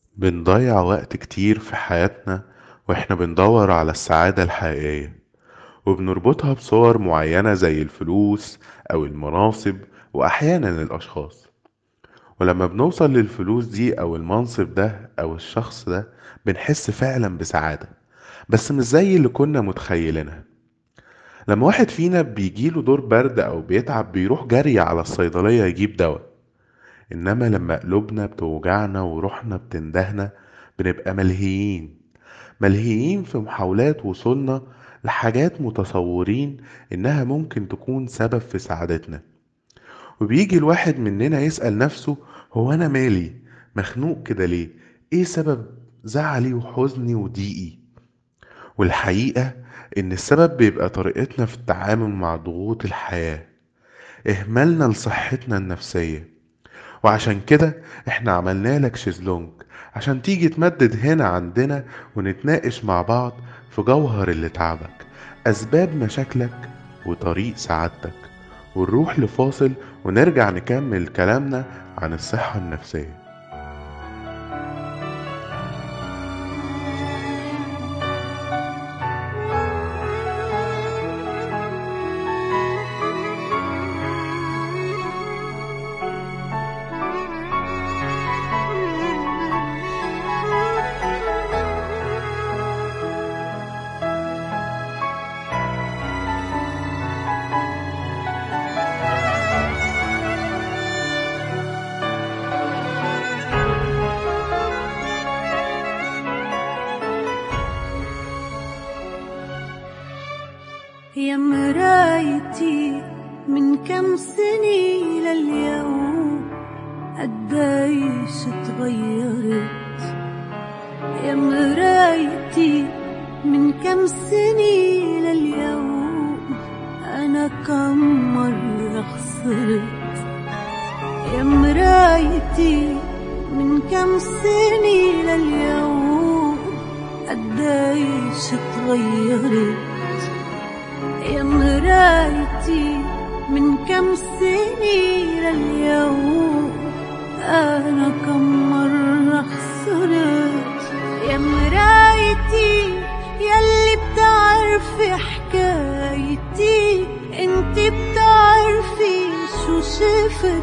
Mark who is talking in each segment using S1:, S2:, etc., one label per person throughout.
S1: بنضيع وقت كتير في حياتنا واحنا بندور على السعادة الحقيقية وبنربطها بصور معينة زي الفلوس أو المناصب وأحيانا الأشخاص ولما بنوصل للفلوس دي أو المنصب ده أو الشخص ده بنحس فعلا بسعادة بس مش زي اللي كنا متخيلينها لما واحد فينا بيجيله دور برد أو بيتعب بيروح جري على الصيدلية يجيب دواء إنما لما قلوبنا بتوجعنا وروحنا بتندهنا بنبقى ملهيين ملهيين في محاولات وصولنا لحاجات متصورين إنها ممكن تكون سبب في سعادتنا وبيجي الواحد مننا يسأل نفسه هو أنا مالي مخنوق كده ليه إيه سبب زعلي وحزني وضيقي والحقيقة إن السبب بيبقى طريقتنا في التعامل مع ضغوط الحياة إهمالنا لصحتنا النفسية وعشان كده احنا عملنا لك شيزلونج عشان تيجي تمدد هنا عندنا ونتناقش مع بعض في جوهر اللي تعبك أسباب مشاكلك وطريق سعادتك ونروح لفاصل ونرجع نكمل كلامنا عن الصحة النفسية
S2: يا مرايتي من كم سنة لليوم قديش تغيرت يا مرايتي من كم سنة لليوم أنا كم مرة خسرت يا مرايتي من كم سنة لليوم قديش تغيرت يا مرايتي من كم سنة لليوم أنا كم مرة خسرت يا مرايتي يلي بتعرفي حكايتي انت بتعرفي شو شفت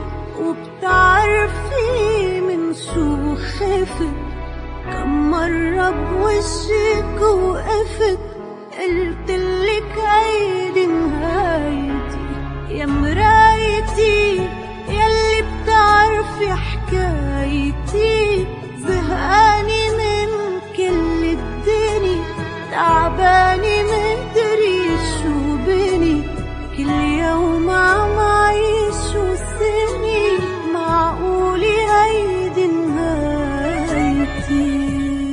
S2: وبتعرفي من شو خفت كم مرة بوشك وقفت قلتلك هيدي نهايتي يا مرايتي يلي بتعرفي حكايتي زهقاني من كل الدنيا تعباني مدري شو بني كل يوم عم عيش وسني معقولي هيدي نهايتي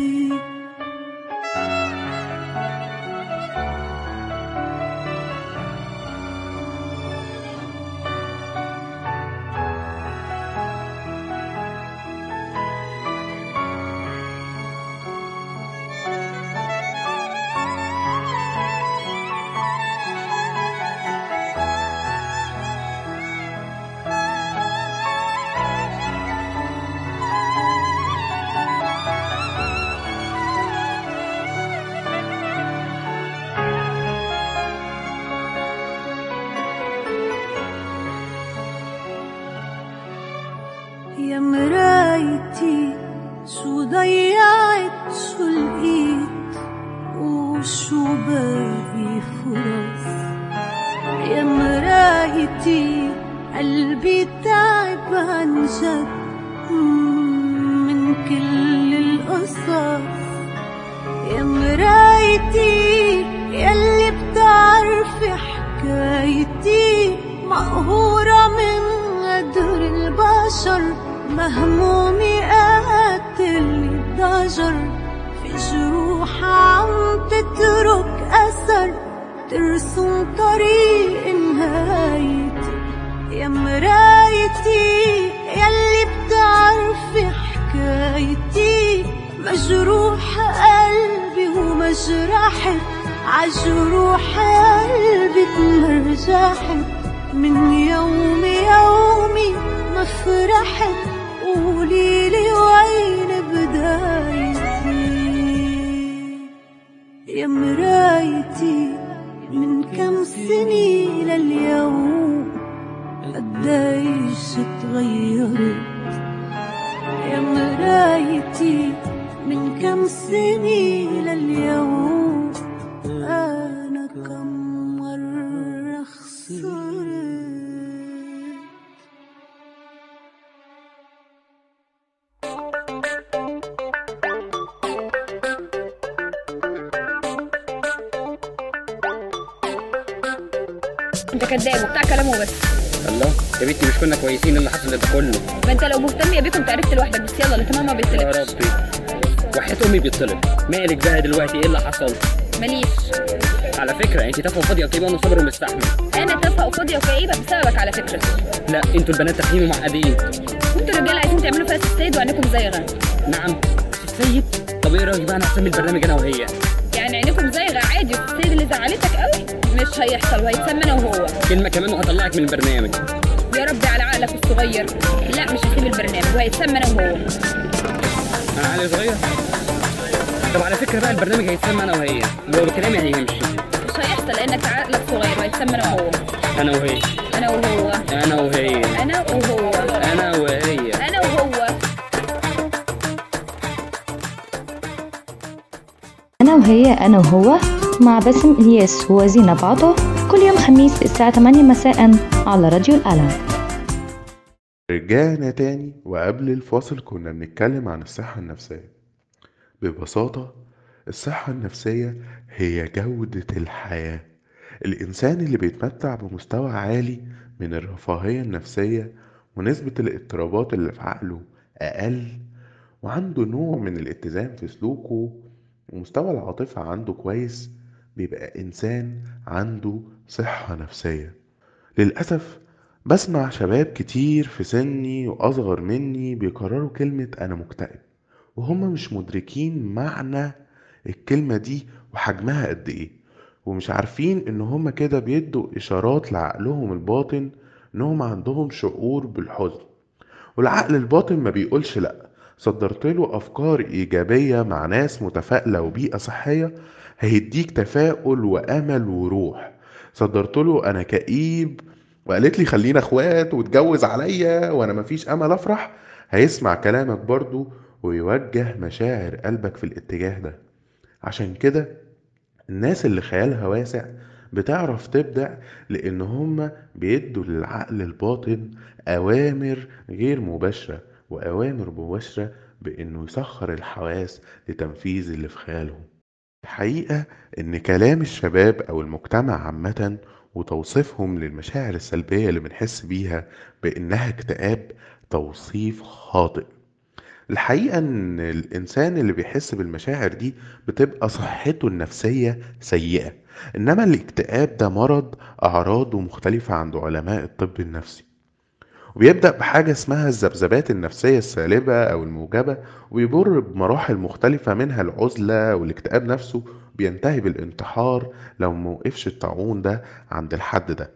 S2: يا مرايتي شو ضيعت شو لقيت وشو باقي فرص يا مرايتي قلبي تعب عن جد من كل القصص يا مرايتي يلي بتعرفي حكايتي مقهورة من قدر البشر مهمومي قاتل الضجر في جروح عم تترك أثر ترسم طريق نهايتي يا مرايتي يلي بتعرفي حكايتي مجروح قلبي ومجرحت عجروح قلبي تمرجحت من يوم يومي ما فرحت قوليلي وين بدايتي حياتي من كم سنة لليوم أنا كم مرة خسرت
S3: انت كذاب وبتاع كلامه بس
S4: الله يا بنتي مش كنا كويسين إيه اللي حصل ده كله
S3: ما انت لو مهتم يا بيكم تعرفت لوحدك بس يلا اللي تمام ما
S4: يا
S3: بيطلبش
S4: ربي وحياة امي بيتصلب مالك بقى دلوقتي ايه اللي حصل
S3: ماليش
S4: على فكره انت تافهه فاضيه وكئيبه وانا صابر ومستحمل
S3: انا تافهه وفاضيه وكئيبه بسببك على فكره
S4: لا انتوا البنات تافهين ومعقدين
S3: وانتوا الرجاله عايزين تعملوا فيها السيد وعينكم زيغه
S4: نعم السيد طب ايه رايك بقى انا اسمي البرنامج انا وهي
S3: يعني عينكم زيغه عادي والسيد اللي زعلتك قوي مش هيحصل وهيتسمى انا وهو
S4: كلمه كمان وهطلعك من البرنامج
S3: يا ربي على عقلك الصغير لا مش هسيب البرنامج وهيتسمى انا وهو
S4: انا عقلي صغير طب على فكره بقى البرنامج هيتسمى انا وهي لو بكلامي هيمشي
S3: مش هيحصل لانك عقلك صغير وهيتسمى انا وهو
S4: انا وهي
S3: انا وهو
S4: انا وهي
S3: انا وهو
S4: انا وهي
S3: انا وهو
S5: أنا وهي أنا وهو مع باسم إلياس وزينب عطا كل يوم خميس الساعة 8 مساء على راديو الألم
S1: رجعنا تاني وقبل الفاصل كنا بنتكلم عن الصحة النفسية ببساطة الصحة النفسية هي جودة الحياة الإنسان اللي بيتمتع بمستوى عالي من الرفاهية النفسية ونسبة الاضطرابات اللي في عقله أقل وعنده نوع من الاتزان في سلوكه ومستوى العاطفة عنده كويس بيبقى إنسان عنده صحة نفسية للأسف بسمع شباب كتير في سني وأصغر مني بيكرروا كلمة أنا مكتئب وهم مش مدركين معنى الكلمة دي وحجمها قد إيه ومش عارفين إن هم كده بيدوا إشارات لعقلهم الباطن إنهم عندهم شعور بالحزن والعقل الباطن ما بيقولش لأ صدرت له أفكار إيجابية مع ناس متفائلة وبيئة صحية هيديك تفاؤل وأمل وروح صدرت له أنا كئيب وقالت لي خلينا اخوات واتجوز عليا وانا مفيش امل افرح هيسمع كلامك برضو ويوجه مشاعر قلبك في الاتجاه ده عشان كده الناس اللي خيالها واسع بتعرف تبدع لان هم بيدوا للعقل الباطن اوامر غير مباشرة واوامر مباشرة بانه يسخر الحواس لتنفيذ اللي في خيالهم الحقيقة ان كلام الشباب او المجتمع عامة وتوصيفهم للمشاعر السلبية اللي بنحس بيها بانها اكتئاب توصيف خاطئ الحقيقة ان الانسان اللي بيحس بالمشاعر دي بتبقى صحته النفسية سيئة انما الاكتئاب ده مرض اعراضه مختلفة عند علماء الطب النفسي وبيبدأ بحاجة اسمها الذبذبات النفسية السالبة أو الموجبة وبيمر بمراحل مختلفة منها العزلة والاكتئاب نفسه بينتهي بالانتحار لو موقفش الطاعون ده عند الحد ده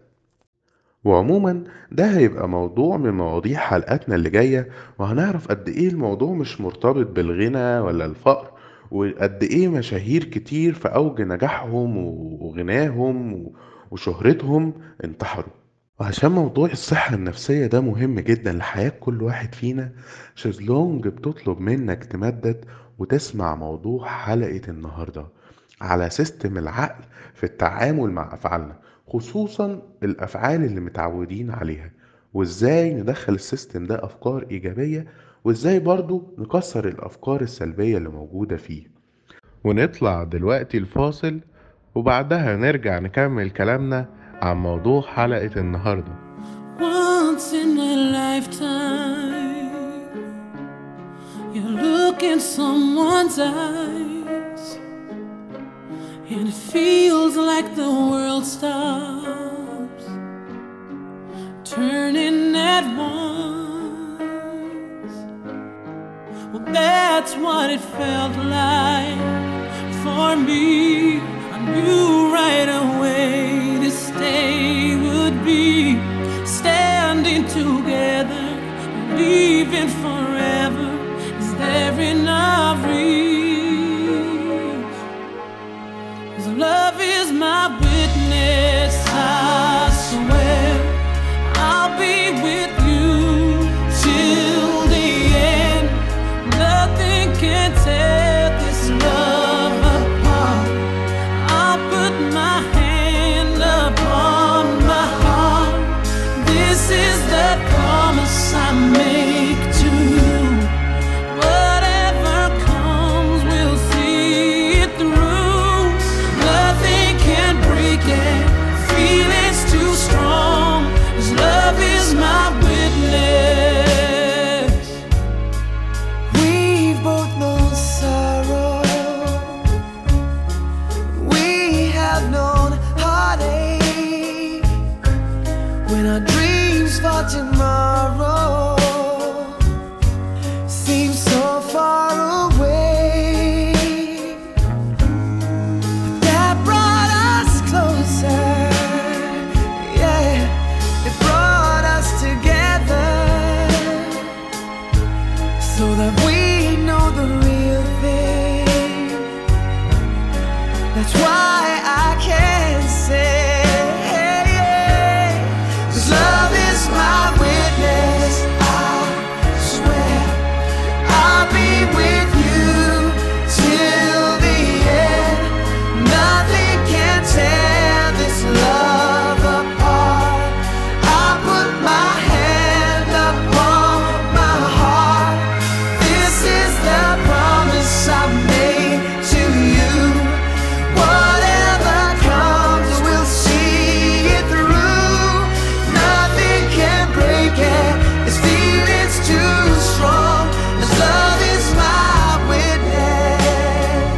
S1: وعموما ده هيبقى موضوع من مواضيع حلقاتنا اللي جاية وهنعرف قد ايه الموضوع مش مرتبط بالغنى ولا الفقر وقد ايه مشاهير كتير في اوج نجاحهم وغناهم وشهرتهم انتحروا وعشان موضوع الصحة النفسية ده مهم جدا لحياة كل واحد فينا شезلونج بتطلب منك تمدد وتسمع موضوع حلقة النهاردة على سيستم العقل في التعامل مع أفعالنا خصوصا الأفعال اللي متعودين عليها وإزاي ندخل السيستم ده أفكار إيجابية وإزاي برضو نكسر الأفكار السلبية اللي موجودة فيه ونطلع دلوقتي الفاصل وبعدها نرجع نكمل كلامنا عن موضوع حلقة النهاردة
S2: Once in a lifetime, you look in someone's eyes, and it feels like the world stops, turning at once. Well, that's what it felt like for me. I knew right away this day would be standing together, believing forever. Is there enough reach? 'Cause love is my witness, I swear I'll be with you till the end. Nothing can tear this love apart. I'll put my hand upon my heart. This is the promise I make to you. Whatever comes, we'll see it through. Nothing can break it. Feeling's too strong. 'Cause love is my witness.
S6: We've both known sorrow. We have known heartache. When our dreams for tomorrow seem so far away, that brought us closer. Yeah, it brought us together so that we know the real thing. That's why I can say, 'Cause love is my witness. I swear I'll be with you till the end. Nothing can tear this love apart. I put my hand upon my heart. This is the promise I made to you. Whatever comes, we'll see it through. Nothing can break it. This feeling's too strong. This love is my witness.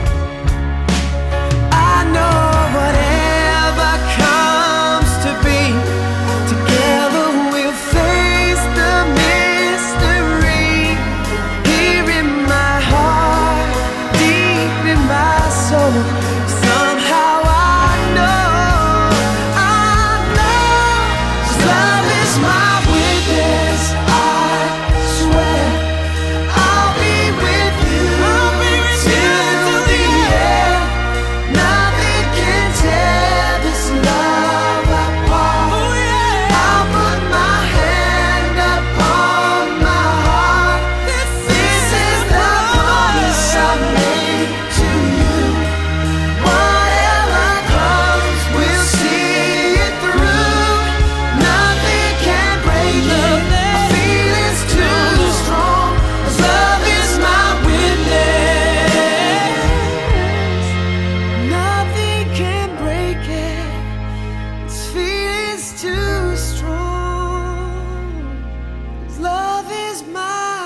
S6: I know whatever comes to be. Together we'll face the mystery. Here in my heart, deep in my soul. Somehow I know, I know. 'Cause love is my witness. I swear I'll be with you till the end. Nothing can tear this love apart. I'll put my hand upon my heart. This is the promise I made to you. Whatever comes, we'll see it through. Nothing can break it. My feeling's too strong. 'Cause love is my witness. Nothing can break it. This feeling's too strong. 'Cause love is my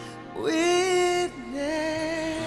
S6: witness.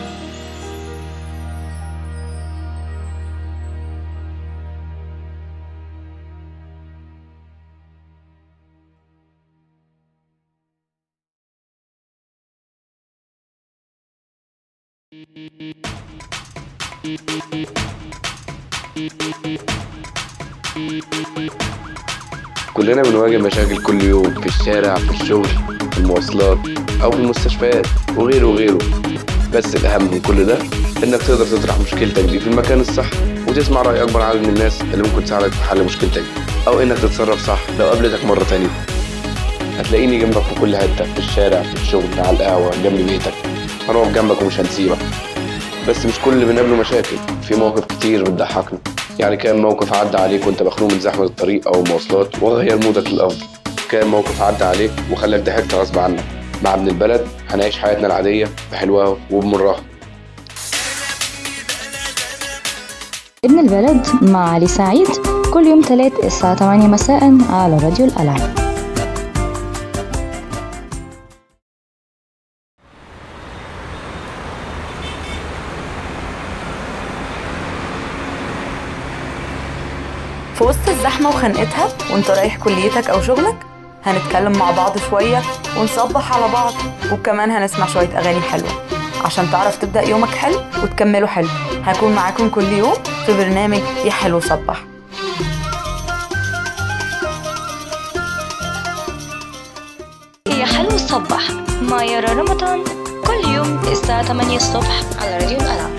S7: كلنا بنواجه مشاكل كل يوم في الشارع في الشغل في المواصلات أو في المستشفيات وغيره وغيره بس الأهم من كل ده إنك تقدر تطرح مشكلتك دي في المكان الصح وتسمع رأي أكبر عدد من الناس اللي ممكن تساعدك في حل مشكلتك أو إنك تتصرف صح لو قابلتك مرة تانية هتلاقيني جنبك في كل حتة في الشارع في الشغل على القهوة جنب بيتك هنقف جنبك ومش هنسيبك بس مش كل اللي بنقابله مشاكل في مواقف كتير بتضحكنا يعني كان موقف عدى عليك وانت مخنوق من زحمة الطريق أو المواصلات وغير مودك للأفضل كان موقف عدى عليك وخلاك ضحكت غصب عنك مع ابن البلد هنعيش حياتنا العادية بحلوها وبمرها
S5: ابن البلد مع علي سعيد كل يوم تلات الساعة 8 مساء على راديو الألعاب
S8: في وسط الزحمة وخنقتها وانت رايح كليتك أو شغلك هنتكلم مع بعض شوية ونصبح على بعض وكمان هنسمع شوية أغاني حلوة عشان تعرف تبدأ يومك حلو وتكمله حلو هكون معاكم كل يوم في برنامج يا حلو صبح
S5: يا حلو صبح مع يارا رمضان كل يوم الساعة 8 الصبح على راديو الألعاب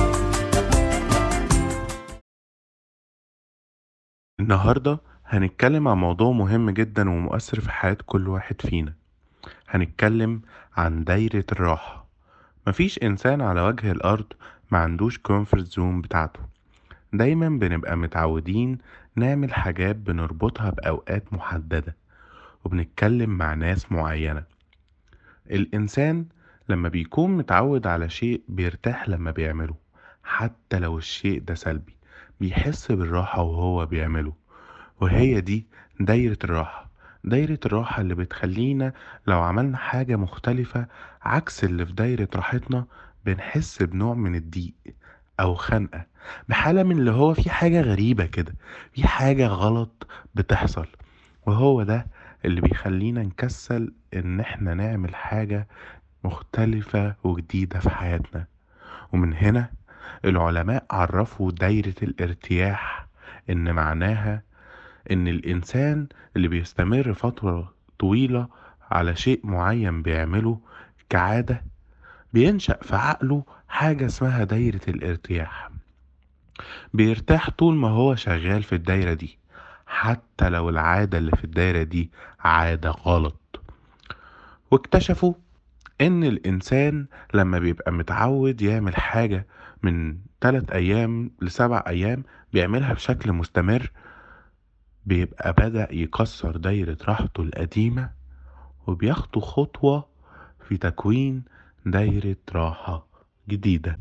S1: النهاردة هنتكلم عن موضوع مهم جدا ومؤثر في حياة كل واحد فينا هنتكلم عن دايرة الراحة مفيش إنسان على وجه الأرض ما عندوش كومفورت زون بتاعته دايما بنبقى متعودين نعمل حاجات بنربطها بأوقات محددة وبنتكلم مع ناس معينة الإنسان لما بيكون متعود على شيء بيرتاح لما بيعمله حتى لو الشيء ده سلبي بيحس بالراحة وهو بيعمله وهي دي دايرة الراحة دايرة الراحة اللي بتخلينا لو عملنا حاجة مختلفة عكس اللي في دايرة راحتنا بنحس بنوع من الضيق أو خنقة بحالة من اللي هو في حاجة غريبة كده في حاجة غلط بتحصل وهو ده اللي بيخلينا نكسل إن احنا نعمل حاجة مختلفة وجديدة في حياتنا ومن هنا العلماء عرفوا دايرة الارتياح إن معناها إن الإنسان اللي بيستمر فترة طويلة على شيء معين بيعمله كعادة بينشأ في عقله حاجة اسمها دايرة الارتياح بيرتاح طول ما هو شغال في الدايرة دي حتى لو العادة اللي في الدايرة دي عادة غلط واكتشفوا ان الانسان لما بيبقى متعود يعمل حاجة من 3 ايام لسبع ايام بيعملها بشكل مستمر بيبقى بدأ يكسر دايرة راحته القديمة وبيخطو خطوة في تكوين دايرة راحة جديدة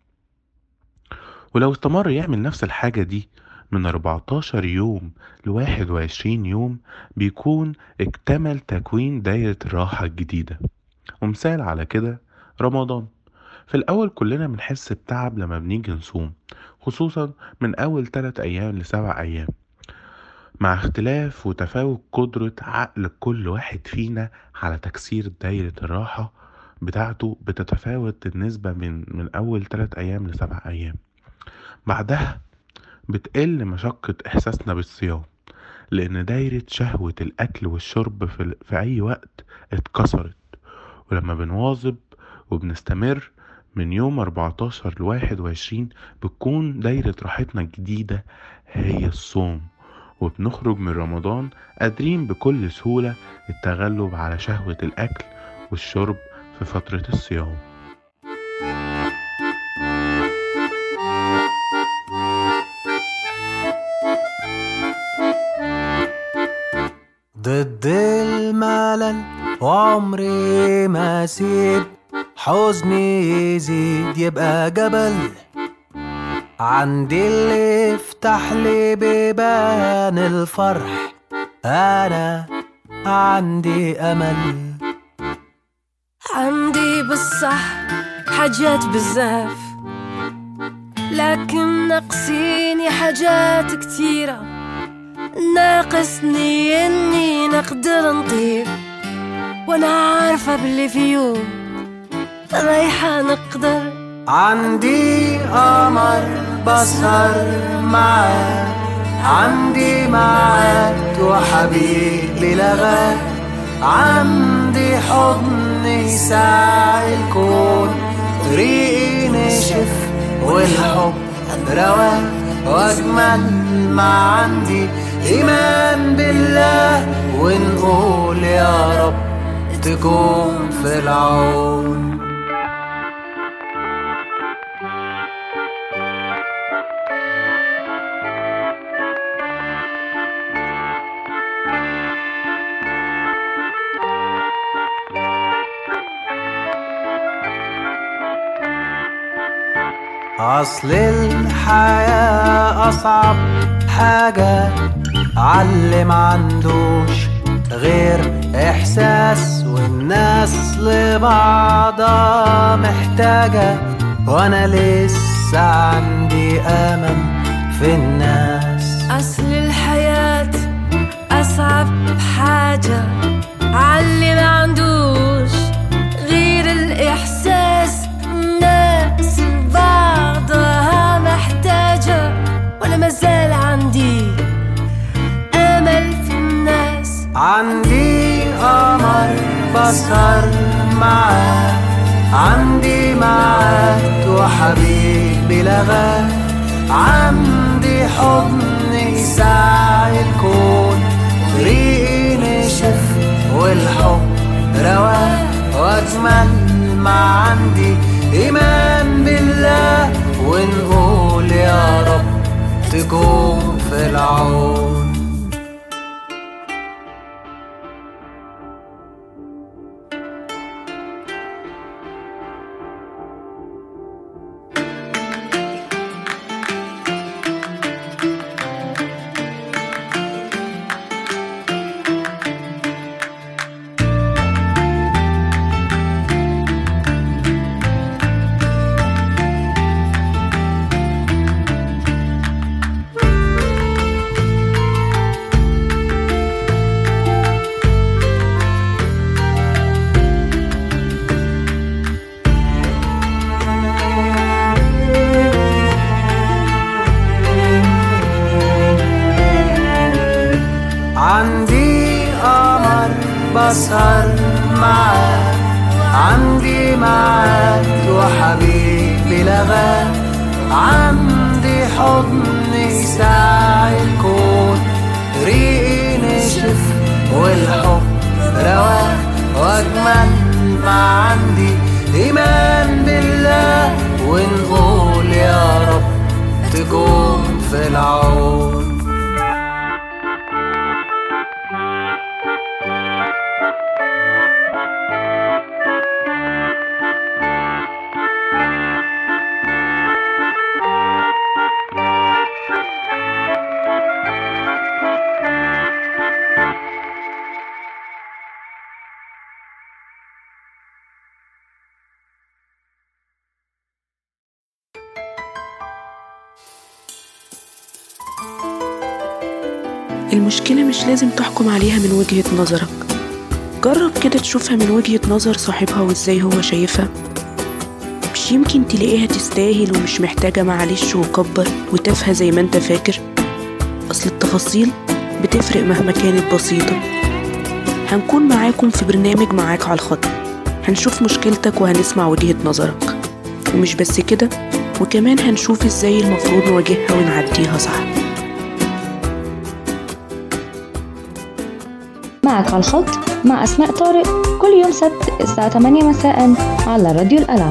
S1: ولو استمر يعمل نفس الحاجة دي من 14 يوم ل 21 يوم بيكون اكتمل تكوين دايرة الراحة الجديدة ومثال على كده رمضان في الأول كلنا بنحس بتعب لما بنيجي نصوم خصوصا من أول 3 أيام لسبع أيام مع اختلاف وتفاوت قدرة عقل كل واحد فينا على تكسير دايرة الراحة بتاعته بتتفاوت النسبة من من أول 3 أيام لسبع أيام بعدها بتقل مشقة إحساسنا بالصيام لأن دايرة شهوة الأكل والشرب في, في أي وقت اتكسرت ولما بنواظب وبنستمر من يوم 14 ل 21 بتكون دايرة راحتنا الجديدة هي الصوم وبنخرج من رمضان قادرين بكل سهولة التغلب على شهوة الأكل والشرب في فترة الصيام
S9: ضد الملل وعمري ما اسيب حزني يزيد يبقى جبل عندي اللي يفتح لي بيبان الفرح انا عندي امل
S10: عندي بالصح حاجات بزاف لكن ناقصيني حاجات كتيرة ناقصني اني نقدر نطير وانا عارفة باللي في يوم رايحة نقدر
S9: عندي قمر بسهر معاه عندي معاد وحبيبي لغاه عندي حضن يساعي الكون طريقي نشف والحب رواه واجمل ما عندي ايمان بالله ونقول يا رب تكون في العون أصل الحياة أصعب حاجة عاللي معندوش غير إحساس والناس لبعضها محتاجة وأنا لسه عندي أمل في الناس
S10: أصل الحياة أصعب حاجة عاللي ما عندوش غير الإحساس الناس بعضها محتاجة وأنا مازال عندي أمل في الناس
S9: عندي قمر بسهر معاه عندي معاد وحبيبي لغاه عندي حضن يساعي الكون طريقي نشف والحب رواه واجمل ما عندي إيمان بالله ونقول يا رب تكون في العون عندي قمر بسهر معاه عندي معاد وحبيبي لغاه عندي حضن يساعي الكون ريقي نشف والحب رواه واجمل ما عندي ايمان بالله ونقول يا رب تكون في العون
S11: المشكلة مش لازم تحكم عليها من وجهة نظرك جرب كده تشوفها من وجهة نظر صاحبها وازاي هو شايفها مش يمكن تلاقيها تستاهل ومش محتاجة معلش وكبر وتافهة زي ما انت فاكر أصل التفاصيل بتفرق مهما كانت بسيطة هنكون معاكم في برنامج معاك على الخط هنشوف مشكلتك وهنسمع وجهة نظرك ومش بس كده وكمان هنشوف ازاي المفروض نواجهها ونعديها صح
S5: معك على الخط مع أسماء طارق كل يوم سبت الساعة 8 مساء على راديو الألعاب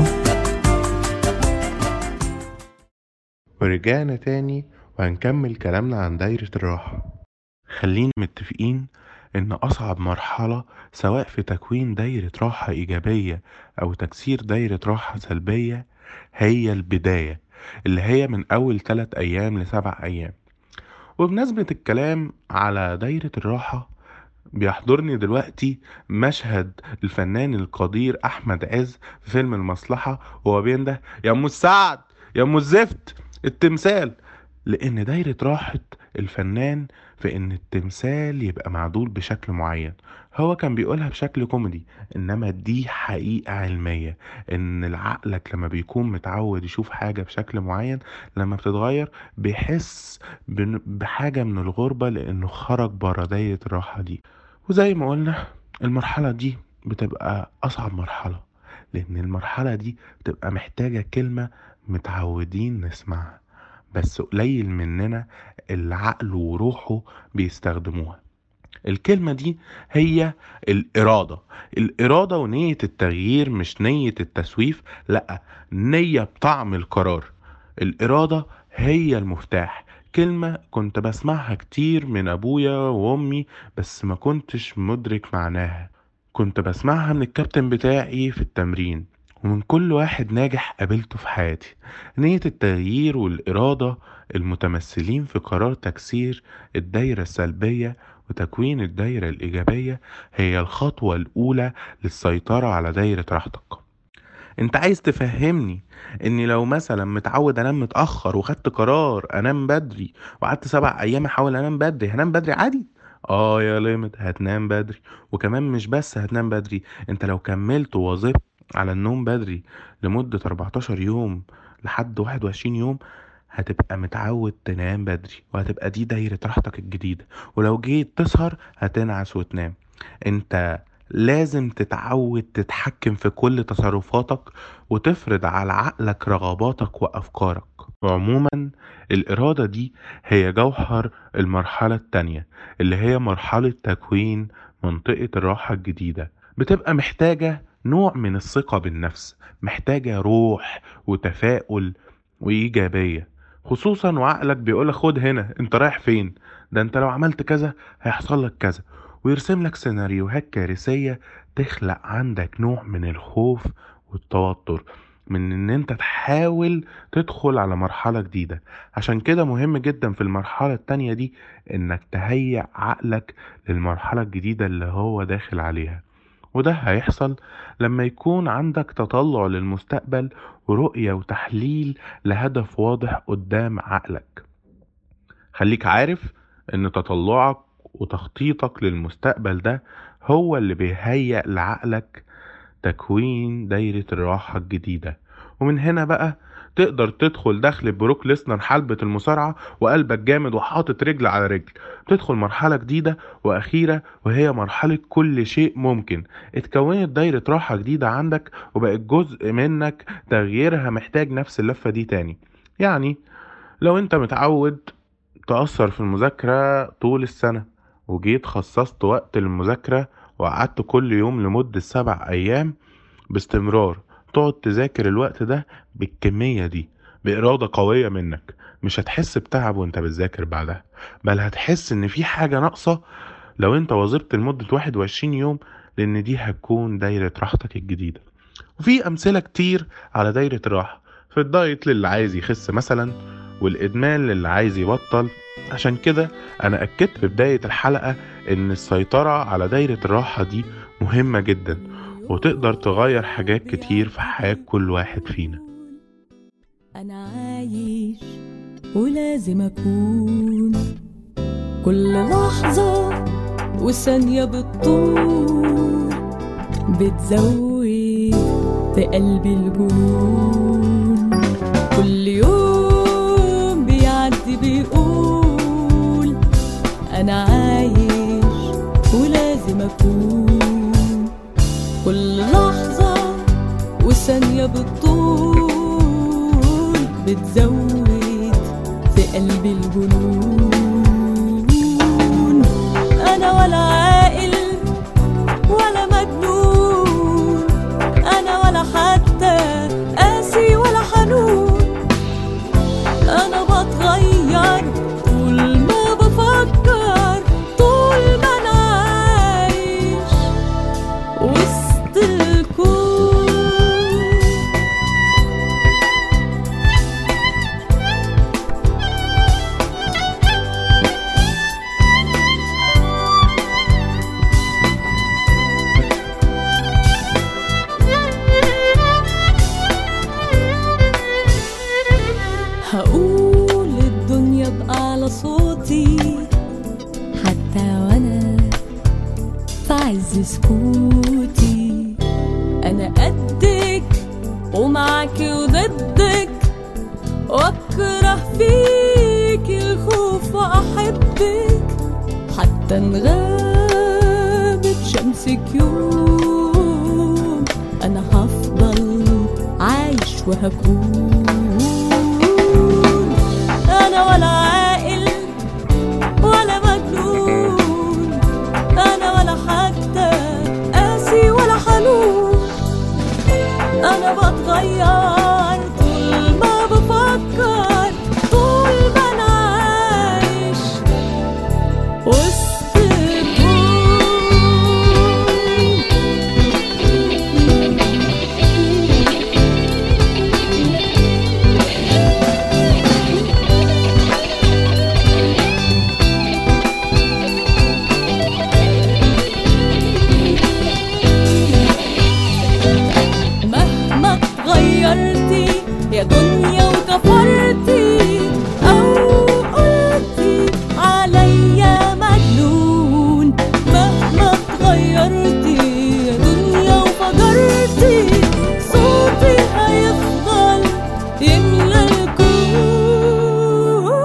S1: ورجعنا تاني وهنكمل كلامنا عن دايرة الراحة خلينا متفقين إن أصعب مرحلة سواء في تكوين دايرة راحة إيجابية أو تكسير دايرة راحة سلبية هي البداية اللي هي من أول تلات أيام لسبع أيام وبمناسبة الكلام على دايرة الراحة بيحضرني دلوقتي مشهد الفنان القدير أحمد عز في فيلم المصلحة وهو بينده يا أم السعد يا أم الزفت التمثال لأن دايرة راحة الفنان في إن التمثال يبقى معدول بشكل معين هو كان بيقولها بشكل كوميدي إنما دي حقيقة علمية إن عقلك لما بيكون متعود يشوف حاجة بشكل معين لما بتتغير بيحس بن- بحاجة من الغربة لأنه خرج برا دايرة الراحة دي وزي ما قلنا المرحلة دي بتبقى أصعب مرحلة لأن المرحلة دي بتبقى محتاجة كلمة متعودين نسمعها بس قليل مننا العقل وروحه بيستخدموها الكلمة دي هي الإرادة الإرادة ونية التغيير مش نية التسويف لأ نية بطعم القرار الإرادة هي المفتاح كلمة كنت بسمعها كتير من أبويا وأمي بس ما كنتش مدرك معناها كنت بسمعها من الكابتن بتاعي في التمرين ومن كل واحد ناجح قابلته في حياتي نية التغيير والإرادة المتمثلين في قرار تكسير الدايرة السلبية وتكوين الدايرة الإيجابية هي الخطوة الأولى للسيطرة على دايرة راحتك انت عايز تفهمني اني لو مثلا متعود انام متاخر وخدت قرار انام بدري وقعدت سبع ايام احاول انام بدري هنام بدري عادي اه يا ليمت هتنام بدري وكمان مش بس هتنام بدري انت لو كملت وظبط على النوم بدري لمدة 14 يوم لحد 21 يوم هتبقى متعود تنام بدري وهتبقى دي دايرة راحتك الجديدة ولو جيت تسهر هتنعس وتنام انت لازم تتعود تتحكم في كل تصرفاتك وتفرض على عقلك رغباتك وأفكارك وعموما الإرادة دي هي جوهر المرحلة التانية اللي هي مرحلة تكوين منطقة الراحة الجديدة بتبقى محتاجة نوع من الثقة بالنفس محتاجة روح وتفاؤل وإيجابية خصوصا وعقلك بيقولك خد هنا انت رايح فين ده انت لو عملت كذا هيحصل لك كذا ويرسم لك سيناريوهات كارثية تخلق عندك نوع من الخوف والتوتر من ان انت تحاول تدخل على مرحلة جديدة عشان كده مهم جدا في المرحلة التانية دي انك تهيئ عقلك للمرحلة الجديدة اللي هو داخل عليها وده هيحصل لما يكون عندك تطلع للمستقبل ورؤية وتحليل لهدف واضح قدام عقلك خليك عارف ان تطلعك وتخطيطك للمستقبل ده هو اللي بيهيئ لعقلك تكوين دايرة الراحة الجديدة ومن هنا بقى تقدر تدخل دخل بروك ليسنر حلبة المصارعة وقلبك جامد وحاطط رجل على رجل تدخل مرحلة جديدة وأخيرة وهي مرحلة كل شيء ممكن اتكونت دايرة راحة جديدة عندك وبقت جزء منك تغييرها محتاج نفس اللفة دي تاني يعني لو انت متعود تأثر في المذاكرة طول السنة وجيت خصصت وقت للمذاكرة وقعدت كل يوم لمدة سبع أيام باستمرار تقعد تذاكر الوقت ده بالكمية دي بإرادة قوية منك مش هتحس بتعب وانت بتذاكر بعدها بل هتحس ان في حاجة ناقصة لو انت واظبت لمدة 21 يوم لان دي هتكون دايرة راحتك الجديدة وفي امثلة كتير على دايرة الراحة في الدايت للي عايز يخس مثلا والادمان للي عايز يبطل عشان كده انا اكدت في بداية الحلقة ان السيطرة على دايرة الراحة دي مهمة جدا وتقدر تغير حاجات كتير في حياة كل واحد فينا
S12: أنا عايش ولازم أكون كل لحظة وثانية بتطول بتزود في قلبي الجنون كل يوم بيعدي بيقول أنا عايش ولازم أكون كل لحظة وثانية بتطول بتزود في قلبي الجنون أنا ولا عاقل ولا مجنون أنا ولا حتى قاسي ولا حنون أنا بتغير طول ما بفكر طول ما أنا عايش وسط الكون هقول الدنيا بأعلى صوتي حتى وأنا في عز سكوتي أنا قدك ومعاكي وضدك وأكره فيك الخوف وأحبك حتى إن غابت شمسك يوم أنا هفضل عايش وهكون أنا ولا عاقل ولا مجنون أنا ولا حتى قاسي ولا حنون أنا بتغير طول ما بفكر طول ما أنا عايش وسط مهما اتغيرتي يا دنيا وكفرتي او قلتي عليا مجنون مهما اتغيرتي يا دنيا وفجرتي صوتي هيفضل يملى الكون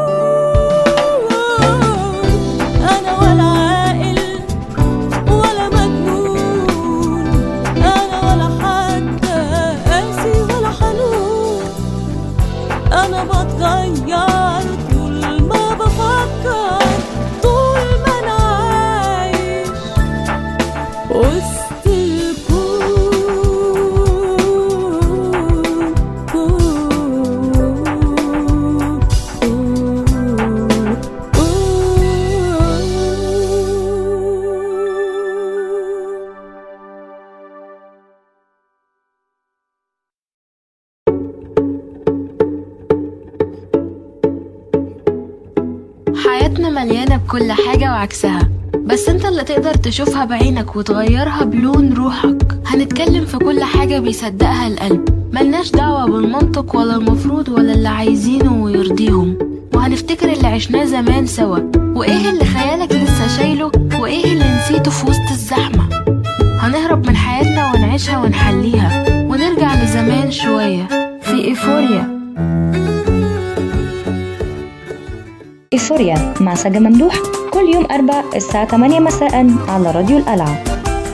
S12: انا ولا عاقل ولا مجنون انا ولا حتى قاسي ولا حنون انا بتغير
S13: حياتنا مليانة بكل حاجة وعكسها بس انت اللي تقدر تشوفها بعينك وتغيرها بلون روحك هنتكلم في كل حاجة بيصدقها القلب ملناش دعوة بالمنطق ولا المفروض ولا اللي عايزينه ويرضيهم وهنفتكر اللي عشناه زمان سوا وايه اللي خيالك لسه شايله وايه اللي نسيته في وسط الزحمة هنهرب من حياتنا ونعيشها ونحليها ونرجع لزمان شوية في ايفوريا
S5: إيفوريا مع سجا ممدوح كل يوم أربع الساعة 8 مساء على راديو القلعة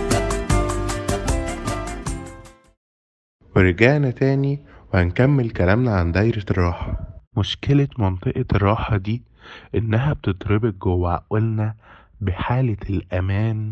S1: ورجعنا تاني وهنكمل كلامنا عن دايرة الراحة مشكلة منطقة الراحة دي إنها بتتربط جوه عقولنا بحالة الأمان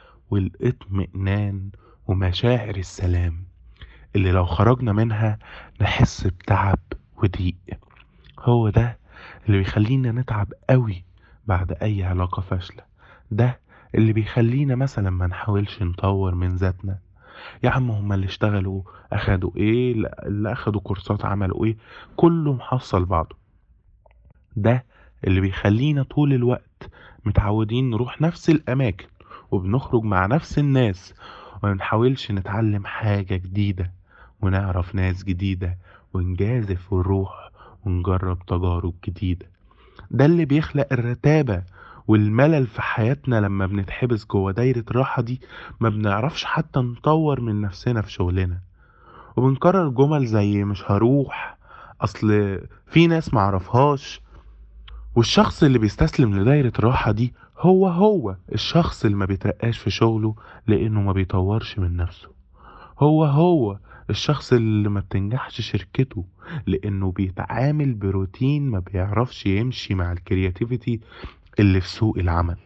S1: والاطمئنان ومشاعر السلام اللي لو خرجنا منها نحس بتعب وضيق هو ده اللي بيخلينا نتعب قوي بعد أي علاقة فاشلة ده اللي بيخلينا مثلا ما نحاولش نطور من ذاتنا يا عم هما اللي اشتغلوا اخدوا ايه اللي اخدوا كورسات عملوا ايه كله محصل بعضه ده اللي بيخلينا طول الوقت متعودين نروح نفس الاماكن وبنخرج مع نفس الناس وما بنحاولش نتعلم حاجة جديدة ونعرف ناس جديدة ونجازف ونروح ونجرب تجارب جديدة ده اللي بيخلق الرتابة والملل في حياتنا لما بنتحبس جوه دايرة الراحة دي ما بنعرفش حتى نطور من نفسنا في شغلنا وبنكرر جمل زي مش هروح اصل في ناس معرفهاش والشخص اللي بيستسلم لدايرة الراحة دي هو هو الشخص اللي ما بيترقاش في شغله لانه ما بيطورش من نفسه هو هو الشخص اللي ما بتنجحش شركته لانه بيتعامل بروتين ما بيعرفش يمشي مع الكرياتيفيتي اللي في سوق العمل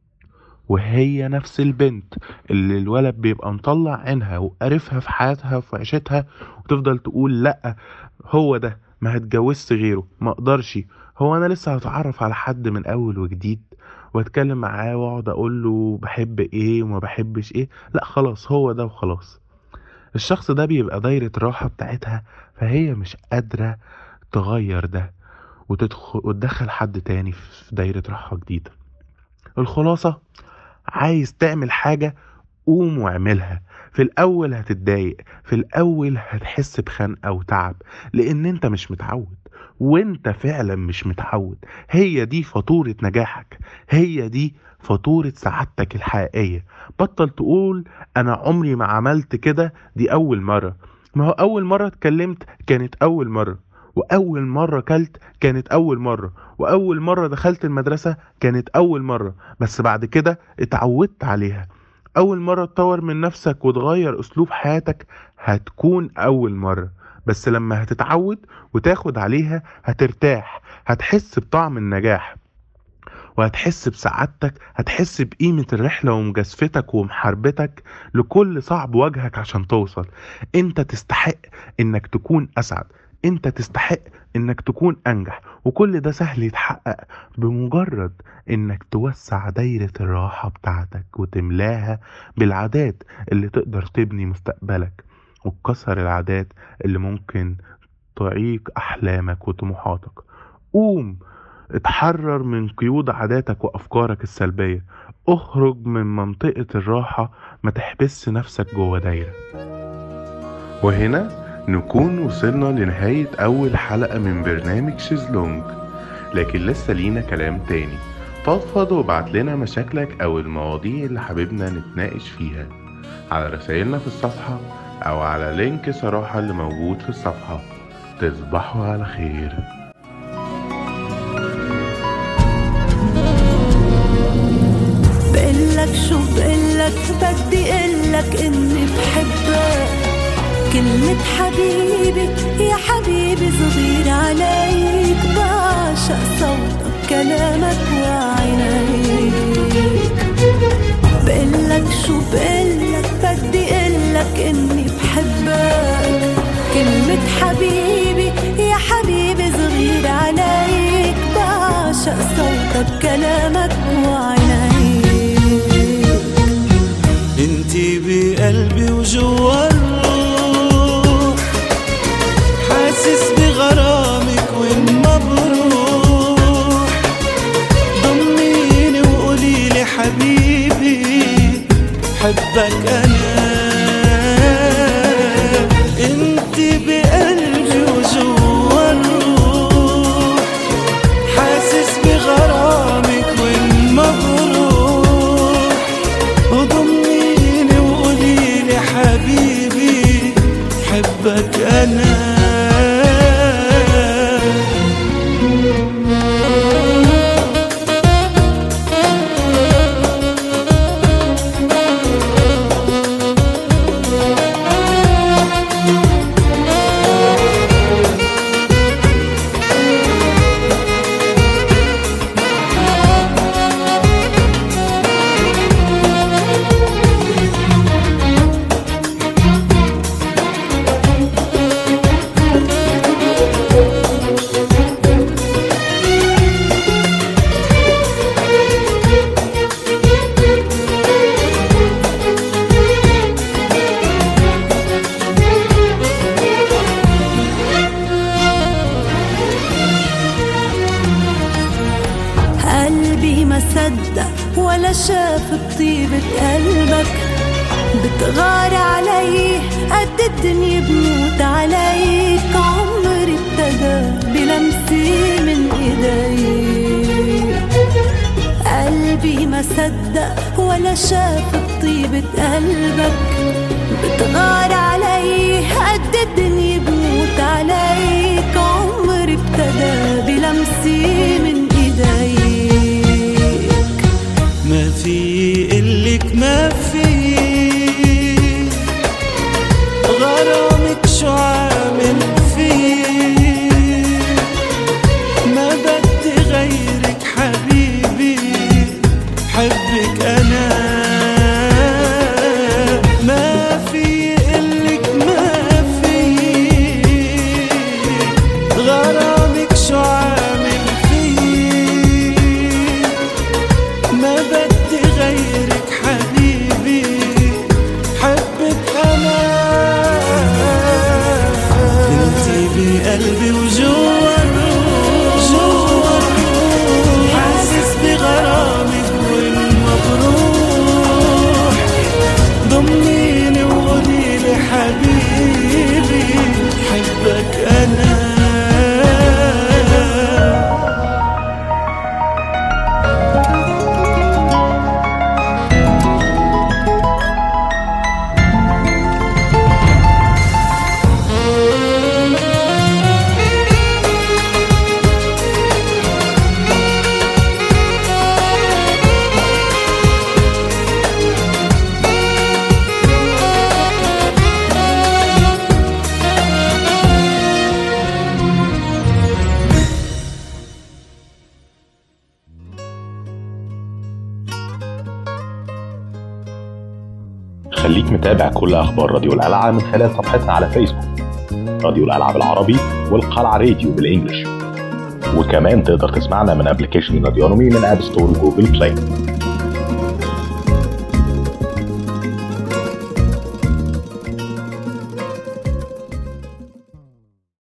S1: وهي نفس البنت اللي الولد بيبقى مطلع عينها وقرفها في حياتها وفي عيشتها وتفضل تقول لا هو ده ما هتجوزش غيره ما اقدرش هو انا لسه هتعرف على حد من اول وجديد واتكلم معاه واقعد اقول له بحب ايه وما بحبش ايه لا خلاص هو ده وخلاص الشخص ده بيبقى دايرة راحة بتاعتها فهي مش قادرة تغير ده وتدخل وتدخل حد تاني في دايرة راحة جديدة الخلاصة عايز تعمل حاجة قوم واعملها في الأول هتتضايق في الأول هتحس بخنقة وتعب لأن أنت مش متعود وانت فعلا مش متعود هي دي فاتورة نجاحك هي دي فاتورة سعادتك الحقيقية بطل تقول أنا عمري ما عملت كده دي أول مرة ما هو أول مرة اتكلمت كانت أول مرة وأول مرة كلت كانت أول مرة وأول مرة دخلت المدرسة كانت أول مرة بس بعد كده اتعودت عليها أول مرة تطور من نفسك وتغير أسلوب حياتك هتكون أول مرة بس لما هتتعود وتاخد عليها هترتاح هتحس بطعم النجاح وهتحس بسعادتك هتحس بقيمة الرحلة ومجازفتك ومحاربتك لكل صعب واجهك عشان توصل انت تستحق انك تكون اسعد انت تستحق انك تكون انجح وكل ده سهل يتحقق بمجرد انك توسع دايرة الراحة بتاعتك وتملاها بالعادات اللي تقدر تبني مستقبلك وتكسر العادات اللي ممكن تعيق احلامك وطموحاتك قوم اتحرر من قيود عاداتك وافكارك السلبية اخرج من منطقة الراحة ما تحبس نفسك جوه دايرة وهنا نكون وصلنا لنهاية أول حلقة من برنامج شيزلونج لكن لسه لينا كلام تاني فضفض وابعت لنا مشاكلك أو المواضيع اللي حاببنا نتناقش فيها على رسائلنا في الصفحة أو على لينك صراحة اللي موجود في الصفحة تصبحوا على خير
S12: بقلك شو بقلك بدي قلك اني بحبك كلمة حبيبي يا حبيبي صغير عليك بعشق صوتك كلامك وعينيك بقلك شو بقلك بدي قلك اني بحبك كلمة حبيبي يا حبيبي صغير عليك بعشق صوتك كلامك وعينيك
S9: انتي بقلبي وجوا الروح
S2: حبك انا انت بقلبي وجوا الروح حاسس بغرامك وين ما بروح وضميني وقوليلي حبيبي حبك انا
S12: قلبي ما صدق ولا شاف بطيبة قلبك بتغار علي قد الدنيا بموت عليك عمري ابتدى بلمسي من ايديك قلبي ما صدق ولا شاف بطيبة قلبك بتغار علي قد الدنيا بموت عليك عمري ابتدى بلمسي من ايديك
S2: ما في قلك ما في غرامك شو عامل فيه ما بدي غيرك حبيبي حبك انا ما في قلك ما في غرامك شو عامل فيه ما بدي غيرك حبيبي حبك انا انتي بقلبي وجوا الروح جوا الروح حاسس بغرامك وين ما بروح ضمنيني وقوليلي حبيبي حبك انا
S14: خليك متابع كل أخبار راديو القلعة من خلال صفحتنا على فيسبوك راديو القلعة بالعربي والقلعة راديو بالإنجلش وكمان تقدر تسمعنا من ابلكيشن راديونومي من اب ستور وجوجل بلاي